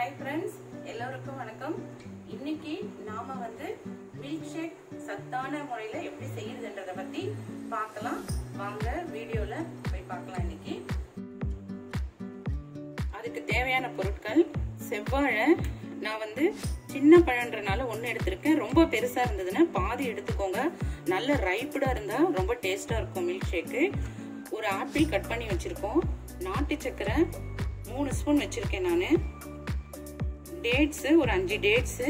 hi friends எல்லோருக்கும் வணக்கம் இன்னைக்கு நாம வந்து மில்க் ஷேக் சத்தான முறையில எப்படி செய்யறதுன்றத பத்தி பார்க்கலாம் வாங்க வீடியோல போய் பார்க்கலாம் இன்னைக்கு அதுக்கு தேவையான பொருட்கள் செவ்வாழை நான் வந்து சின்ன பழன்றனால ஒன்று எடுத்திருக்கேன் ரொம்ப பெருசாக இருந்ததுன்னா பாதி எடுத்துக்கோங்க நல்ல ரைப்டாக இருந்தால் ரொம்ப டேஸ்ட்டாக இருக்கும் மில்க் ஷேக்கு ஒரு ஆப்பிள் கட் பண்ணி வச்சுருக்கோம் நாட்டு சக்கரை மூணு ஸ்பூன் வச்சுருக்கேன் நான் டேட்ஸு ஒரு அஞ்சு டேட்ஸு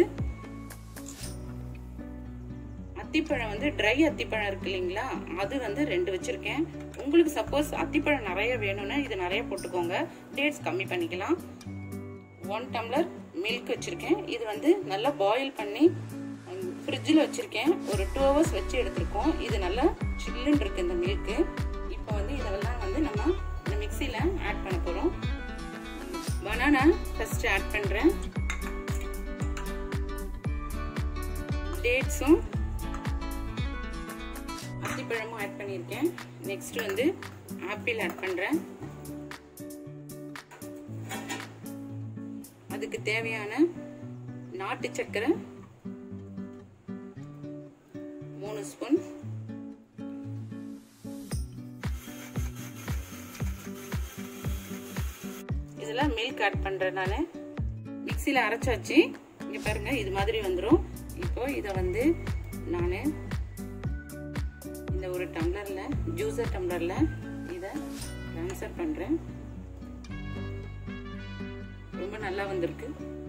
அத்திப்பழம் வந்து ட்ரை அத்திப்பழம் இருக்கு இல்லைங்களா அது வந்து ரெண்டு வச்சிருக்கேன் உங்களுக்கு சப்போஸ் அத்திப்பழம் நிறைய வேணும்னா இது நிறைய போட்டுக்கோங்க டேட்ஸ் கம்மி பண்ணிக்கலாம் ஒன் டம்ளர் மில்க் வச்சிருக்கேன் இது வந்து நல்லா பாயில் பண்ணி ஃப்ரிட்ஜில் வச்சிருக்கேன் ஒரு டூ ஹவர்ஸ் வச்சு எடுத்திருக்கோம் இது நல்லா சில்லுன்னு இருக்கு இந்த மில்க்கு இப்போ வந்து இதெல்லாம் வந்து நம்ம இந்த மிக்சியில் ஆட் பண்ண போகிறோம் பனானா ஃபர்ஸ்ட் ஆட் பண்ணுறேன் டேட்ஸும் அத்திப்பழமும் ஆட் பண்ணியிருக்கேன் நெக்ஸ்ட் வந்து ஆப்பிள் ஆட் பண்ணுறேன் அதுக்கு தேவையான நாட்டு சக்கரை மூணு ஸ்பூன் இதெல்லாம் மில்க் ஆட் பண்ணுறதுனால மிக்சியில் அரைச்சாச்சு இங்கே பாருங்க இது மாதிரி வந்துடும் இப்போ இதை வந்து நான் இந்த ஒரு டம்ளரில் ஜூஸர் டம்ளரில் இதை ட்ரான்ஸ்ஃபர் பண்ணுறேன் ரொம்ப நல்லா வந்திருக்கு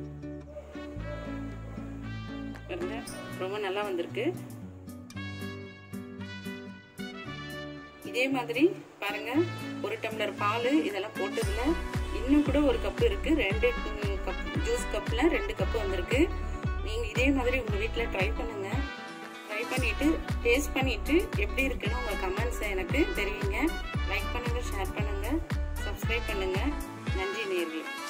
பாருங்க ரொம்ப நல்லா வந்திருக்கு இதே மாதிரி பாருங்க ஒரு டம்ளர் பால் இதெல்லாம் போட்டதுல இன்னும் கூட ஒரு கப் இருக்கு ரெண்டு கப் ஜூஸ் கப்ல ரெண்டு கப் வந்திருக்கு நீங்க இதே மாதிரி உங்க வீட்டில் ட்ரை பண்ணுங்க ட்ரை பண்ணிட்டு டேஸ்ட் பண்ணிட்டு எப்படி இருக்குன்னு உங்க கமெண்ட்ஸ் எனக்கு தெரிவிங்க லைக் பண்ணுங்க ஷேர் பண்ணுங்க சப்ஸ்கிரைப் பண்ணுங்க நன்றி நேர்களே